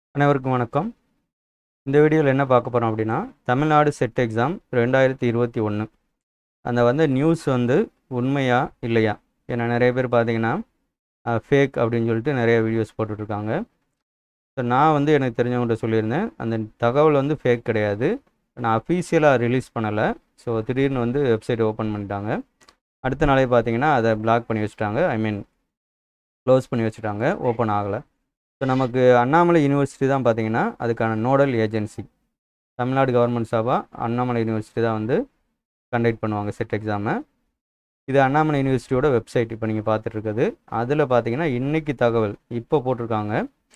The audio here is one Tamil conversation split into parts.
அனைவருக்கும் வணக்கம் இந்த வீடியோவில் என்ன பார்க்க போகிறோம் அப்படின்னா தமிழ்நாடு செட் எக்ஸாம் ரெண்டாயிரத்தி இருபத்தி ஒன்று அந்த வந்து நியூஸ் வந்து உண்மையா இல்லையா ஏன்னா நிறைய பேர் பார்த்தீங்கன்னா ஃபேக் அப்படின்னு சொல்லிட்டு நிறைய வீடியோஸ் போட்டுட்ருக்காங்க ஸோ நான் வந்து எனக்கு தெரிஞ்சவங்கள்ட்ட சொல்லியிருந்தேன் அந்த தகவல் வந்து ஃபேக் கிடையாது நான் அஃபீஷியலாக ரிலீஸ் பண்ணலை ஸோ திடீர்னு வந்து வெப்சைட் ஓப்பன் பண்ணிட்டாங்க அடுத்த நாளே பார்த்தீங்கன்னா அதை பிளாக் பண்ணி வச்சுட்டாங்க ஐ மீன் க்ளோஸ் பண்ணி வச்சுட்டாங்க ஓப்பன் ஆகலை ஸோ நமக்கு அண்ணாமலை யூனிவர்சிட்டி தான் பார்த்தீங்கன்னா அதுக்கான நோடல் ஏஜென்சி தமிழ்நாடு கவர்மெண்ட் சார்பாக அண்ணாமலை யூனிவர்சிட்டி தான் வந்து கண்டக்ட் பண்ணுவாங்க செட் எக்ஸாமை இது அண்ணாமலை யூனிவர்சிட்டியோட வெப்சைட் இப்போ நீங்கள் பார்த்துட்ருக்குது அதில் பார்த்தீங்கன்னா இன்றைக்கி தகவல் இப்போ போட்டிருக்காங்க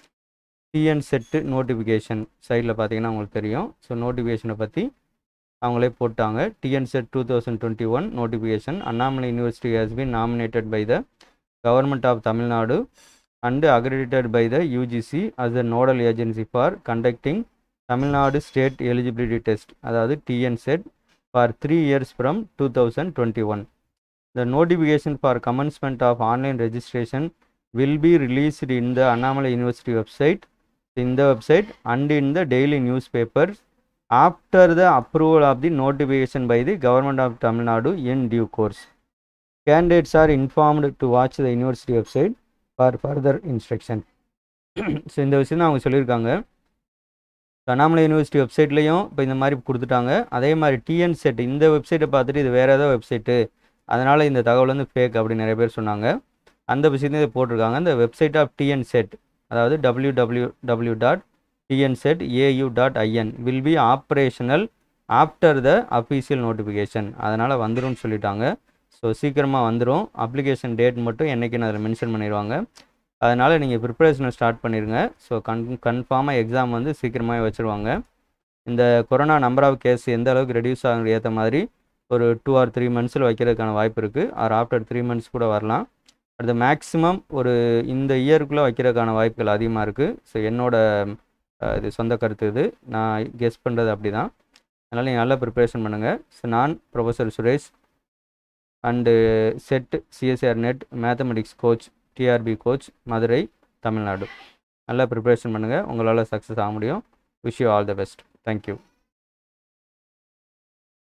டிஎன் செட்டு நோட்டிஃபிகேஷன் சைடில் பார்த்தீங்கன்னா உங்களுக்கு தெரியும் ஸோ நோட்டிஃபிகேஷனை பற்றி அவங்களே போட்டாங்க TN SET two thousand twenty one notification Annamalai university has been nominated by the government of Tamil Nadu and accredited by the UGC as the nodal agency for conducting Tamil Nadu state eligibility test அதாவது TN SET for three years from two thousand twenty one the notification for commencement of online registration will be released in the Annamalai university website in the website and in the daily newspapers after the approval of the notification by the government of Tamil Nadu in due course. Candidates are informed to watch the university website for further instruction. So இந்த விஷயம் தான் அவங்க சொல்லியிருக்காங்க அண்ணாமலை யூனிவர்சிட்டி வெப்சைட்லேயும் இப்போ இந்த மாதிரி கொடுத்துட்டாங்க அதே மாதிரி டிஎன் செட் இந்த வெப்சைட்டை பார்த்துட்டு இது வேறு ஏதோ வெப்சைட்டு அதனால் இந்த தகவல் வந்து ஃபேக் அப்படின்னு நிறைய பேர் சொன்னாங்க அந்த விஷயத்தையும் இதை போட்டிருக்காங்க இந்த வெப்சைட் ஆஃப் டிஎன் செட் அதாவது W W W dot TN SET AU dot IN will be operational after the official notification அதனால் வந்துரும்னு சொல்லிட்டாங்க ஸோ சீக்கிரமாக வந்துடும் அப்ளிகேஷன் டேட் மட்டும் என்றைக்குன்னு அதில் மென்ஷன் பண்ணிடுவாங்க அதனால் நீங்கள் ப்ரிப்பரேஷனை ஸ்டார்ட் பண்ணிடுங்க ஸோ கன் கன்ஃபார்மாக எக்ஸாம் வந்து சீக்கிரமாகவே வச்சுருவாங்க இந்த கொரோனா நம்பர் ஆஃப் கேஸ் எந்த அளவுக்கு ரெடியூஸ் ஆகுற ஏற்ற மாதிரி ஒரு டூ ஆர் த்ரீ மந்த்ஸில் வைக்கிறதுக்கான வாய்ப்பு இருக்குது ஆர் ஆஃப்டர் த்ரீ மந்த்ஸ் கூட வரலாம் அடுத்த மேக்ஸிமம் ஒரு இந்த இயருக்குள்ளே வைக்கிறதுக்கான வாய்ப்புகள் அதிகமாக இருக்குது ஸோ என்னோட அஹ், இது சொந்த கருத்து இது நான் கெஸ் பண்ணுறது அப்படி தான் அதனால் நீங்கள் நல்லா ப்ரிப்பரேஷன் பண்ணுங்கள் ஸோ நான் professor Suresh and SET CSIR NET mathematics coach TRB coach Madurai Tamil Nadu நல்லா ப்ரிப்பரேஷன் பண்ணுங்கள் உங்களால் சக்ஸஸ் ஆக முடியும் wish you all the best thank you